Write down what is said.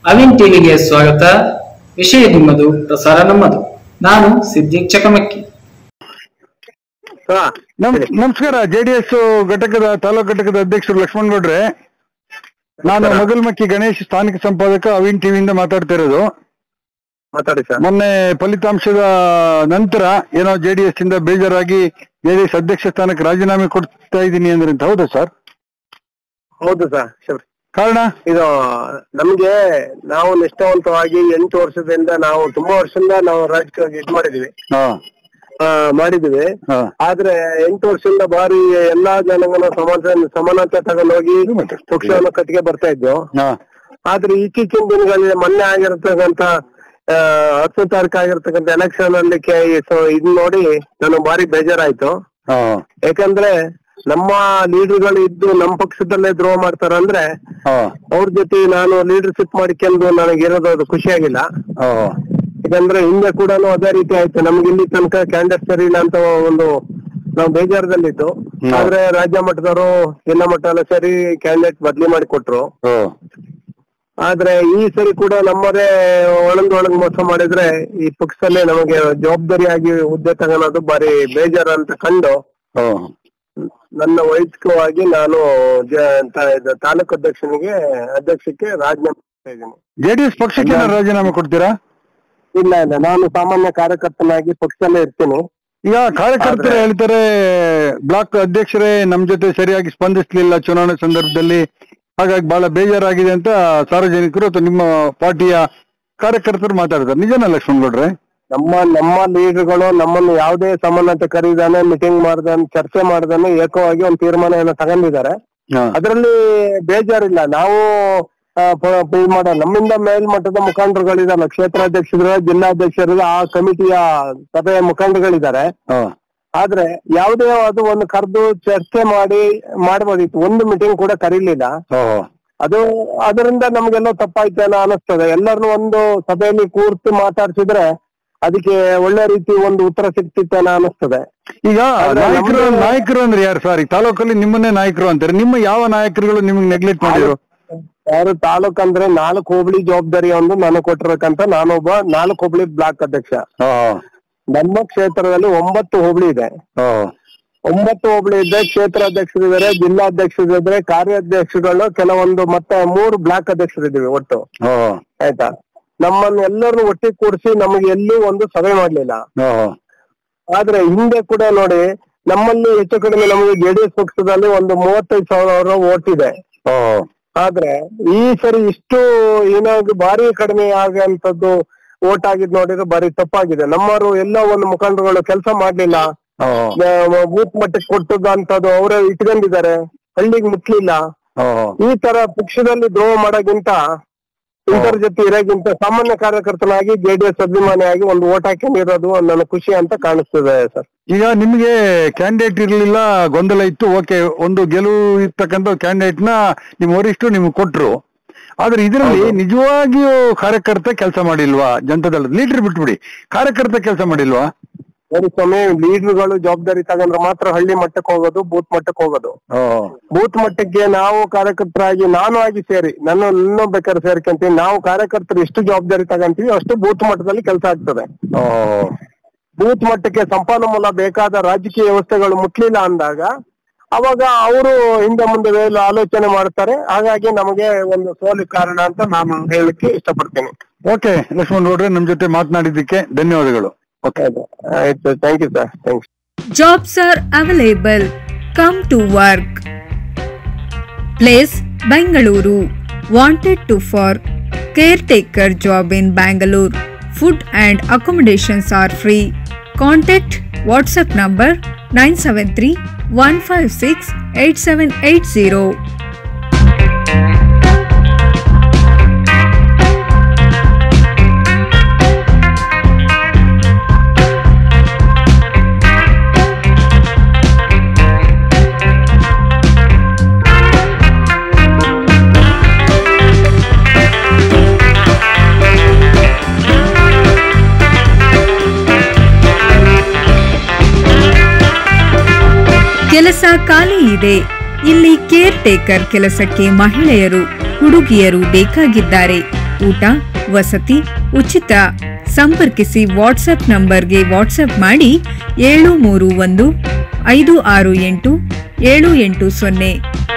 ಅವಿನ್ ಟಿವಿಗೆ ಸ್ವಾಗತ ವಿಷಯ ನಿಮ್ಮದು ಪ್ರಸಾರ ನಮ್ಮದು ನಾನು ಸಿದ್ದಿಕ್ ಚಕಮಕ್ಕಿ ಹಾ ನಮ್ ನಮಸ್ಕಾರ ಜೆಡಿಎಸ್ ಘಟಕದ ತಾಲೂಕು ಘಟಕದ ಅಧ್ಯಕ್ಷರು ಲಕ್ಷ್ಮಣ್ ಗೌಡ್ರೆ ನಾನು ಮಗಲ್ಮಕ್ಕಿ ಗಣೇಶ್ ಸ್ಥಾನಿಕ ಸಂಪಾದಕ ಅವಿನ್ ಟಿವಿಯಿಂದ ಮಾತಾಡ್ತಾ ಇರೋದು ಮಾತಾಡಿ ಸರ್ ಮೊನ್ನೆ ಫಲಿತಾಂಶದ ನಂತರ ಏನೋ ಜೆಡಿಎಸ್ ಇಂದ ಬೇಜಾರಾಗಿ ಜೆಡಿಎಸ್ ಅಧ್ಯಕ್ಷ ಸ್ಥಾನಕ್ಕೆ ರಾಜೀನಾಮೆ ಕೊಡ್ತಾ ಇದ್ದೀನಿ ಅಂದ್ರೆ ಅಂತ ಹೌದಾ ಸರ್ ಹೌದು ಸರ್ ಸರ್ ಕಾರಣ ಇದು ನಮ್ಗೆ ನಾವು ನಿಷ್ಠಾವಂತವಾಗಿ ಎಂಟು ವರ್ಷದಿಂದ ನಾವು ತುಂಬಾ ವರ್ಷದಿಂದ ನಾವು ರಾಜಕೀಯ ಇದು ಮಾಡಿದೀವಿ ಹಾ ಆ, ಮಾಡಿದೀವಿ ಹಾ ಆದ್ರೆ ಎಂಟು ವರ್ಷದಿಂದ ಬಾರಿ ಎಲ್ಲಾ ಜನಾಂಗನ ಸಮಾನ ಸಮಾನತೆ ತಗೊಂಡೋಗಿ ಪಕ್ಷವನ್ನು ಕಟ್ಟಿಗೆ ಬರ್ತಾ ಇದ್ವು ಹಾ ಆದ್ರೆ ಇತ್ತೀಚಿನ ದಿನಗಳಲ್ಲಿ ಮೊನ್ನೆ ಆಗಿರತಕ್ಕಂತ ಆ, ಹತ್ತು ತಾರೀಕು ಆಗಿರ್ತಕ್ಕಂಥ ಎಲೆಕ್ಷನ್ ಅಲ್ಲಿ ಕೆ- ಸೊ ಇದ್ ನೋಡಿ ನನಗೆ ಬಾರಿ ಬೇಜಾರಾಯ್ತು ಹಾ ಯಾಕಂದ್ರೆ ನಮ್ಮ ಲೀಡರ್ಗಳು ಇದ್ದು ನಮ್ಮ ಪಕ್ಷದಲ್ಲೇ ದ್ರೋಹ ಮಾಡ್ತಾರ ಅಂದ್ರೆ ಹಾ ಅವ್ರ ಜೊತೆ ನಾನು ಲೀಡರ್ಶಿಪ್ ಮಾಡಿಕೊಂಡು ನನಗೆ ಇರೋದು ಅದು ಖುಷಿಯಾಗಿಲ್ಲ ಹಾ ಯಾಕಂದ್ರೆ ಹಿಂದೆ ಕೂಡ ಅದೇ ರೀತಿ ಆಯ್ತು ನಮ್ಗೆ ಇಲ್ಲಿ ತನಕ ಕ್ಯಾಂಡಿಡೇಟ್ ಸರಿ ಇಲ್ಲ ಅಂತ ಒಂದು ನಾವು ಬೇಜಾರದಲ್ಲಿದ್ದು ಹ್ಮ್. ಆದ್ರೆ ರಾಜ್ಯ ಮಟ್ಟದವರು ಜಿಲ್ಲಾ ಮಟ್ಟ ಎಲ್ಲ ಸರಿ ಕ್ಯಾಂಡಿಡೇಟ್ ಬದ್ಲಿ ಮಾಡಿ ಕೊಟ್ರು ಹಾ ಆದ್ರೆ ಈ ಸರಿ ಕೂಡ ನಮ್ಮದೇ ಒಳಗ್ ಒಳಗ್ ಮೋಸ ಮಾಡಿದ್ರೆ ಈ ಪಕ್ಷದಲ್ಲೇ ನಮಗೆ ಜವಾಬ್ದಾರಿಯಾಗಿ ಹುದ್ದೆ ತಗೊಳೋದು ಬಾರಿ ಬೇಜಾರು ಅಂತ ಕಂಡು ಹಾ ನನ್ನ ವೈಯಕ್ತಿಕವಾಗಿ ನಾನು ಜ- ತ- ಇದು ತಾಲೂಕು ಅಧ್ಯಕ್ಷನಿಗೆ ಅಧ್ಯಕ್ಷಕ್ಕೆ ರಾಜೀನಾಮೆ ಮಾಡ್ತಾ ಇದ್ದೀನಿ ಜೆಡಿಎಸ್ ಪಕ್ಷಕ್ಕೆ ಏನಾದ್ರು ರಾಜೀನಾಮೆ ಕೊಡ್ತೀರಾ ಇಲ್ಲ ಇಲ್ಲ ನಾನು ಸಾಮಾನ್ಯ ಕಾರ್ಯಕರ್ತನಾಗಿ ಪಕ್ಷದಲ್ಲೇ ಇರ್ತೀನಿ ಈಗ ಕಾರ್ಯಕರ್ತರು ಆದ್ರೆ- ಹೇಳ್ತಾರೆ ಬ್ಲಾಕ್ ಅಧ್ಯಕ್ಷರೇ ನಮ್ ಜೊತೆ ಸರಿಯಾಗಿ ಸ್ಪಂದಿಸ್ಲಿಲ್ಲ ಚುನಾವಣೆ ಸಂದರ್ಭದಲ್ಲಿ ಹಾಗಾಗಿ ಬಹಳ ಬೇಜಾರಾಗಿದೆ ಅಂತ ಸಾರ್ವಜನಿಕರು ಅಥವಾ ನಿಮ್ಮ ಪಾರ್ಟಿಯ ಕಾರ್ಯಕರ್ತರು ಮಾತಾಡ್ತಾರೆ ನಿಜನಾ ಲಕ್ಷ್ಮಣ್ ಗೌಡ್ರೆ ನಮ್ಮ ನಮ್ಮ ಲೀಡರ್ಗಳು ನಮ್ಮನ್ನು ಯಾವುದೇ ಸಮಾನತೆ ಕರೀದಾನೆ ಮೀಟಿಂಗ್ ಮಾಡ್ದಾನೆ ಚರ್ಚೆ ಮಾಡ್ದಾನೆ ಏಕವಾಗಿ ಒಂದು ತೀರ್ಮಾನ ತಗೊಂಡಿದ್ದಾರೆ ಹಾ. ಅದರಲ್ಲಿ ಬೇಜಾರಿಲ್ಲ ನಾವು ಆ, ಪ- ಪ- ಇದ್ ಮಾಡೋ ನಮ್ಮಿಂದ ಮೇಲ್ಮಟ್ಟದ ಮುಖಂಡರುಗಳಿದಾರೆ ಕ್ಷೇತ್ರಾಧ್ಯಕ್ಷರು ಜಿಲ್ಲಾಧ್ಯಕ್ಷರು ಆ ಕಮಿಟಿಯ ಸಭೆಯ ಮುಖಂಡರುಗಳಿದ್ದಾರೆ ಹಾ. ಆದ್ರೆ ಯಾವುದೇ ಅದು ಒಂದು ಕರೆದು ಚರ್ಚೆ ಮಾಡಿ ಮಾಡ್ಬೋದಿತ್ತು ಒಂದು ಮೀಟಿಂಗ್ ಕೂಡ ಕರೀಲಿಲ್ಲ ಹಾ. ಅದು ಅದರಿಂದ ನಮ್ಗೆಲ್ಲೋ ತಪ್ಪಾಯ್ತೇನೋ ಅನಿಸ್ತದೆ ಎಲ್ಲರನ್ನು ಒಂದು ಸಭೆಯಲ್ಲಿ ಕೂರ್ಸಿ ಮಾತಾಡ್ಸಿದ್ರೆ ಅದಕ್ಕೆ ಒಳ್ಳೆ ರೀತಿ ಒಂದು ಉತ್ತರ ಸಿಗ್ತಿತ್ತೇನೋ ಅನಿಸ್ತದೆ ಈಗ ಆದ್ರೆ ನಾಯಕರು ನಮ್ದು- ನಾಯಕರು ಅಂದ್ರೆ ಯಾರು ಸರ್ ಈ ತಾಲೂಕಲ್ಲಿ ನಿಮ್ಮನ್ನೇ ನಾಯಕರು ಅಂತಾರೆ ನಿಮ್ಮ ಯಾವ ನಾಯಕರುಗಳು ನಿಮ್ಗೆ ನೆಗ್ಲೆಕ್ಟ್ ಮಾಡಿದ್ರು ಯಾರು ತಾಲೂಕ್ ಅಂದ್ರೆ ನಾಲ್ಕು ಹೋಬಳಿ ಜವಾಬ್ದಾರಿ ಒಂದು ನನಗೆ ಕೊಟ್ಟಿರ್ಬೇಕಂತ ನಾನೊಬ್ಬ ನಾಲ್ಕು ಹೋಬಳಿ ಬ್ಲಾಕ್ ಅಧ್ಯಕ್ಷ ಹಾ. ನಮ್ಮ ಕ್ಷೇತ್ರದಲ್ಲಿ ಒಂಬತ್ತು ಹೋಬಳಿ ಇದೆ ಹಾ. ಒಂಬತ್ತು ಹೋಬಳಿ ಇದೆ ಕ್ಷೇತ್ರ ಅಧ್ಯಕ್ಷರಿದ್ದಾರೆ ಜಿಲ್ಲಾಧ್ಯಕ್ಷರಿದ್ದಾರೆ ಕಾರ್ಯಾಧ್ಯಕ್ಷಗಳು ಕೆಲವೊಂದು ಮತ್ತೆ ಮೂರು ಬ್ಲಾಕ್ ಅಧ್ಯಕ್ಷರಿದ್ದೀವಿ ಒಟ್ಟು ಹಾ. ಆಯ್ತಾ ನಮ್ಮನ್ನ ಎಲ್ಲರನ್ನು ಒಟ್ಟಿಗೆ ಕೂರಿಸಿ ನಮಗೆ ಎಲ್ಲೂ ಒಂದು ಸಭೆ ಮಾಡ್ಲಿಲ್ಲ ಹಾ. ಆದ್ರೆ ಹಿಂದೆ ಕೂಡ ನೋಡಿ ನಮ್ಮಲ್ಲಿ ಹೆಚ್ಚು ಕಡಿಮೆ ನಮಗೆ ಜೆಡಿಎಸ್ ಪಕ್ಷದಲ್ಲಿ ಒಂದು ಮೂವತ್ತೈದು ಸಾವಿರ ಓಟ್ ಇದೆ ಹಾ. ಆದ್ರೆ ಈ ಸರಿ ಇಷ್ಟು ಏನಾಗಿ ಭಾರಿ ಕಡಿಮೆ ಆಗಂತದ್ದು ಓಟ್ ಆಗಿದ್ ನೋಡಿದ್ರೆ ಬಾರಿ ತಪ್ಪಾಗಿದೆ ನಮ್ಮವರು ಎಲ್ಲ ಒಂದು ಮುಖಂಡರುಗಳು ಕೆಲಸ ಮಾಡ್ಲಿಲ್ಲ ಹಾ. ಆ, ಬೂತ್ ಮಟ್ಟಕ್ಕೆ ಕೊಟ್ಟದಂತದ್ದು ಅವರೇ ಇಟ್ಕೊಂಡಿದ್ದಾರೆ ಹಳ್ಳಿಗೆ ಮುಟ್ಲಿಲ್ಲ ಹಾ. ಈ ತರ ಪಕ್ಷದಲ್ಲಿ ದ್ರೋಹ ಮಾಡೋಕ್ಕಿಂತ ಇಂತರ ಜೊತೆ ಇರೋಕ್ಕಿಂತ ಸಾಮಾನ್ಯ ಕಾರ್ಯಕರ್ತನಾಗಿ ಜೆಡಿಎಸ್ ಅಭಿಮಾನಿಯಾಗಿ ಒಂದು ಓಟ್ ಹಾಕೊಂಡಿರೋದು ನನ್ನ ಖುಷಿ ಅಂತ ಕಾಣಿಸ್ತದೆ ಸರ್ ಈಗ ನಿಮ್ಗೆ ಕ್ಯಾಂಡಿಡೇಟ್ ಇರ್ಲಿಲ್ಲ ಗೊಂದಲ ಇತ್ತು ಓಕೆ ಒಂದು ಗೆಲುವು ಇರ್ತಕ್ಕಂಥ ಕ್ಯಾಂಡಿಡೇಟ್ ನ ನಿಮ್ ವರಿಷ್ಠರು ನಿಮ್ಗೆ ಕೊಟ್ರು ಆದ್ರೆ ಇದರಲ್ಲಿ ನಿಜವಾಗಿಯೂ ಕಾರ್ಯಕರ್ತ ಕೆಲಸ ಮಾಡಿಲ್ವಾ ಜನತಾದಳ ಲೀಡರ್ ಬಿಟ್ಬಿಡಿ ಕಾರ್ಯಕರ್ತ ಕೆಲಸ ಮಾಡಿಲ್ವಾ ನೋಡಿ ಸ್ವಾಮಿ ಲೀಡರ್ಗಳು ಜವಾಬ್ದಾರಿ ತಗೊಂಡ್ರೆ ಮಾತ್ರ ಹಳ್ಳಿ ಮಟ್ಟಕ್ಕೆ ಹೋಗೋದು ಬೂತ್ ಮಟ್ಟಕ್ಕೆ ಹೋಗೋದು ಹಾ. ಬೂತ್ ಮಟ್ಟಕ್ಕೆ ನಾವು ಕಾರ್ಯಕರ್ತರಾಗಿ ನಾನು ಆಗಿ ಸೇರಿ ನನ್ನ ಇನ್ನೂ ಬೇಕಾದ್ರೆ ಸೇರ್ಕೊಂತೀನಿ ನಾವು ಕಾರ್ಯಕರ್ತರು ಎಷ್ಟು ಜವಾಬ್ದಾರಿ ತಗೊಂತೀವಿ ಅಷ್ಟು ಬೂತ್ ಮಟ್ಟದಲ್ಲಿ ಕೆಲಸ ಆಗ್ತದೆ ಹಾ. ಬೂತ್ ಮಟ್ಟಕ್ಕೆ ಸಂಪನ್ಮೂಲ ಬೇಕಾದ ರಾಜಕೀಯ ವ್ಯವಸ್ಥೆಗಳು ಮುಟ್ಲಿಲ್ಲ ಅಂದಾಗ ಅವಾಗ ಅವರು ಹಿಂದೆ ಮುಂದೆ ವೇಲು ಆಲೋಚನೆ ಮಾಡ್ತಾರೆ ಹಾಗಾಗಿ ನಮಗೆ ಒಂದು ಸೋಲು ಕಾರಣ ಅಂತ ನಾನು ಹೇಳಲಿಕ್ಕೆ ಇಷ್ಟಪಡ್ತೀನಿ ಓಕೆ ಲಕ್ಷ್ಮಣ್ ಗೌಡ್ರೆ ನಮ್ ಜೊತೆ ಮಾತನಾಡಿದ್ದಕ್ಕೆ ಧನ್ಯವಾದಗಳು ಓಕೆ ಆಯ್ತು thank you sir thanks Jobs are available. Come to work. Place Bangalore. Wanted to for caretaker job in Bangalore. Food and accommodations are free. Contact WhatsApp number 973 156 8780. ಕೆಲಸ ಖಾಲಿ ಇದೆ ಇಲ್ಲಿ ಕೇರ್ ಟೇಕರ್ ಕೆಲಸಕ್ಕೆ ಮಹಿಳೆಯರು ಹುಡುಗಿಯರು ಬೇಕಾಗಿದ್ದಾರೆ ಊಟ ವಸತಿ ಉಚಿತ ಸಂಪರ್ಕಿಸಿ ವಾಟ್ಸ್ಆಪ್ ನಂಬರ್ಗೆ ವಾಟ್ಸ್ಆಪ್ ಮಾಡಿ ಏಳು ಮೂರು ಒಂದು ಐದು ಆರು ಎಂಟು ಏಳು ಎಂಟು ಸೊನ್ನೆ